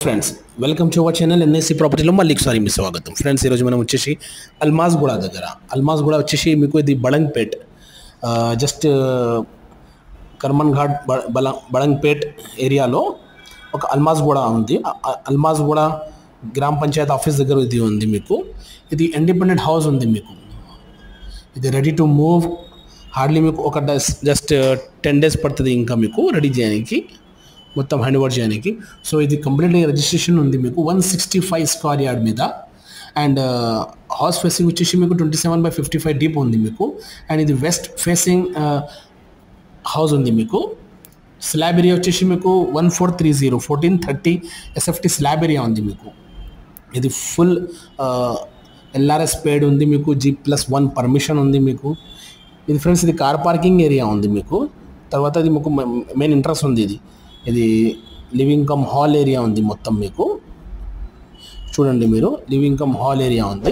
friends welcome to our channel NSC ప్రాపర్టీలో మళ్ళీ ఒకసారి మీ స్వాగతం ఫ్రెండ్స్ ఈరోజు మనం వచ్చేసి అల్మాజ్ గూడ దగ్గర అల్మాజ్ గూడ వచ్చేసి మీకు ఇది బడంగ్పేట్ జస్ట్ కర్మన్ ఘాట్ బ- బల బడంగ్పేట్ ఏరియాలో ఒక అల్మాజ్ గూడ ఉంది ఆ- ఆ అల్మాజ్ గూడ గ్రామ పంచాయత్ ఆఫీస్ దగ్గర ఇది ఉంది మీకు ఇది ఇండిపెండెంట్ హౌస్ ఉంది మీకు ఇది రెడీ టు మూవ్ హార్డ్లీ మీకు ఒక జస్ట్ టెన్ డేస్ పడుతుంది ఇంకా మీకు రెడీ చేయడానికి మొత్తం హ్యాండ్ ఓవర్ చేయడానికి సో ఇది కంప్లీట్లీ రిజిస్ట్రేషన్ ఉంది మీకు one sixty five square yard మీద అండ్ హౌస్ ఫేసింగ్ వచ్చేసి మీకు twenty seven by fifty five deep ఉంది మీకు అండ్ ఇది వెస్ట్ ఫేసింగ్ హౌస్ ఉంది మీకు స్లాబ్ ఏరియా వచ్చేసి మీకు one four three zero fourteen thirty SFT slab area ఉంది మీకు ఇది ఫుల్ ఎల్ఆర్ఎస్ పేడ్ ఉంది మీకు జీ ప్లస్ వన్ పర్మిషన్ ఉంది మీకు ఇది ఫ్రెండ్స్ ఇది కార్ పార్కింగ్ ఏరియా ఉంది మీకు తర్వాత ఇది మీకు మెయిన్ ఇంట్రెస్ట్ ఉంది ఇది ఇది లివింగ్ కమ్ హాల్ ఏరియా ఉంది మొత్తం మీకు చూడండి మీరు లివింగ్ కమ్ హాల్ ఏరియా ఉంది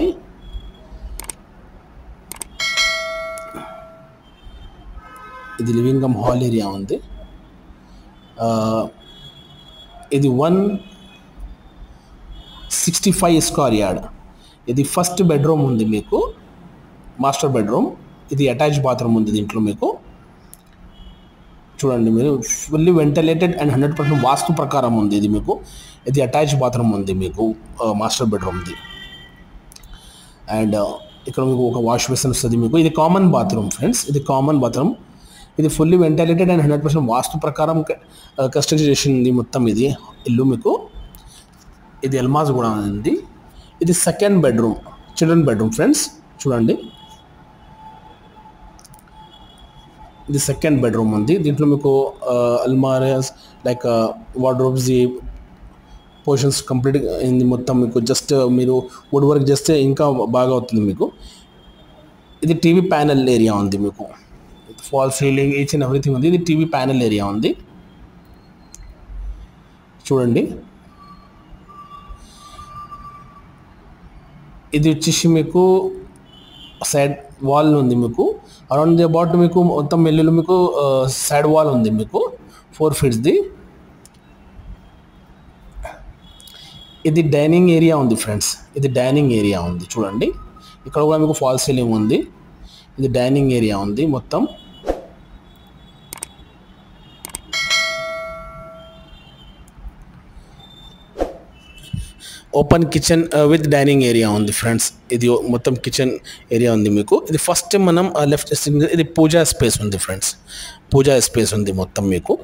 ఇది లివింగ్ కమ్ హాల్ ఏరియా ఉంది ఆ, ఇది one sixty five square yard ఇది ఫస్ట్ బెడ్రూమ్ ఉంది మీకు మాస్టర్ బెడ్రూమ్ ఇది అటాచ్ బాత్రూమ్ ఉంది దీంట్లో మీకు చూడండి మీరు fully ventilated and hundred percent vastu ప్రకారం ఉంది ఇది మీకు ఇది అటాచ్ బాత్రూమ్ ఉంది మీకు మాస్టర్ బెడ్రూమ్ది అండ్ ఇక్కడ మీకు ఒక వాష్ బేసిన్ వస్తుంది మీకు ఇది కామన్ బాత్రూమ్ ఫ్రెండ్స్ ఇది కామన్ బాత్రూమ్ ఇది fully ventilated and hundred percent vastu ప్రకారం కన్స్ట్రక్షన్ చేసింది మొత్తం ఇది ఇల్లు మీకు ఇది ఎల్మాజ్ కూడా ఉంది ఇది second bedroom children bedroom friends చూడండి ఇది సెకండ్ బెడ్రూమ్ ఉంది దీంట్లో మీకు అల్మారియస్ లైక్ వార్డ్రోబ్స్ పోర్షన్స్ కంప్లీట్ అయింది మొత్తం మీకు జస్ట్ మీరు వుడ్ వర్క్ చేస్తే ఇంకా బాగా అవుతుంది మీకు ఇది టీవీ ప్యానెల్ ఏరియా ఉంది మీకు fall ceiling each and everything ఉంది ఇది టీవీ ప్యానెల్ ఏరియా ఉంది చూడండి ఇది వచ్చేసి మీకు సైడ్ వాల్ ఉంది మీకు అరౌండ్ ది అబౌట్ మీకు మొత్తం మెల్లులు మీకు సైడ్ వాల్ ఉంది మీకు ఫోర్ ఫీట్స్ది ఇది డైనింగ్ ఏరియా ఉంది ఫ్రెండ్స్ ఇది డైనింగ్ ఏరియా ఉంది చూడండి ఇక్కడ కూడా మీకు ఫాల్ సీలింగ్ ఉంది ఇది డైనింగ్ ఏరియా ఉంది మొత్తం open kitchen with dining area ఉంది ఫ్రెండ్స్ ఇది మొత్తం కిచెన్ ఏరియా ఉంది మీకు ఇది ఫస్ట్ మనం లెఫ్ట్ ఇది పూజా స్పేస్ ఉంది ఫ్రెండ్స్ పూజా స్పేస్ ఉంది మొత్తం మీకు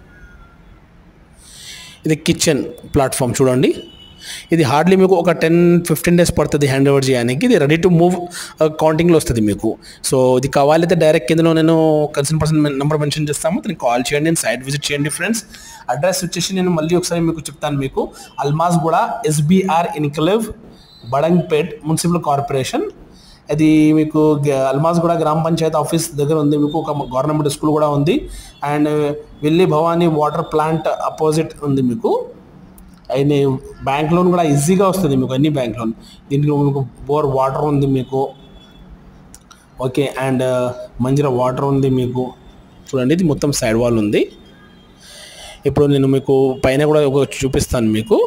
ఇది కిచెన్ ప్లాట్ఫామ్ చూడండి ఇది హార్డ్లీ మీకు ఒక టెన్ ఫిఫ్టీన్ డేస్ పడుతుంది హ్యాండ్ ఓవర్ చేయడానికి ఇది రెడీ టు మూవ్ కౌంటింగ్లో వస్తుంది మీకు సో ఇది కావాలైతే డైరెక్ట్ కిందలో నేను కన్సర్న్ పర్సన్ నెంబర్ మెన్షన్ చేస్తాము దానికి కాల్ చేయండి నేను సైట్ విజిట్ చేయండి ఫ్రెండ్స్ అడ్రస్ వచ్చేసి నేను మళ్ళీ ఒకసారి మీకు చెప్తాను మీకు అల్మాజ్ కూడా SBR enclave Badangpet municipal corporation అది మీకు గ- అల్మాజ్ కూడా గ్రామ పంచాయత్ ఆఫీస్ దగ్గర ఉంది మీకు ఒక గవర్నమెంట్ స్కూల్ కూడా ఉంది అండ్ వెల్లి భవానీ వాటర్ ప్లాంట్ అపోజిట్ ఉంది మీకు అయిన బ్యాంక్ లోన్ కూడా ఈజీగా వస్తుంది మీకు అన్ని బ్యాంక్ లోన్ దీంట్లో మీకు బోర్ వాటర్ ఉంది మీకు ఓకే అండ్ మంచిగా వాటర్ ఉంది మీకు చూడండి ఇది మొత్తం సైడ్ వాల్ ఉంది ఇప్పుడు నేను మీకు పైన కూడా ఒక చూపిస్తాను మీకు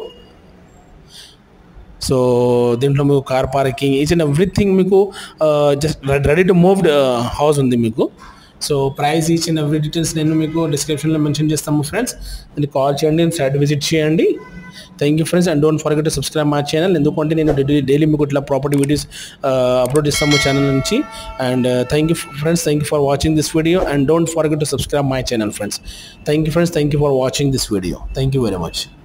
సో దీంట్లో మీకు car parking each and everything మీకు just ready to moved house ఉంది మీకు so price each and every details నేను మీకు డిస్క్రిప్షన్లో మెన్షన్ చేస్తాము ఫ్రెండ్స్ దీన్ని కాల్ చేయండి సైట్ విజిట్ చేయండి thank you friends and don't forget to subscribe my channel ఎందుకంటే నేను డైలీ మీకు ఇట్లా ప్రాపర్టీ వీడియోస్ అప్లోడ్ చేస్తాము ఛానల్ నుంచి and thank you friends thank you for watching this video and don't forget to subscribe my channel friends thank you friends thank you for watching this video thank you very much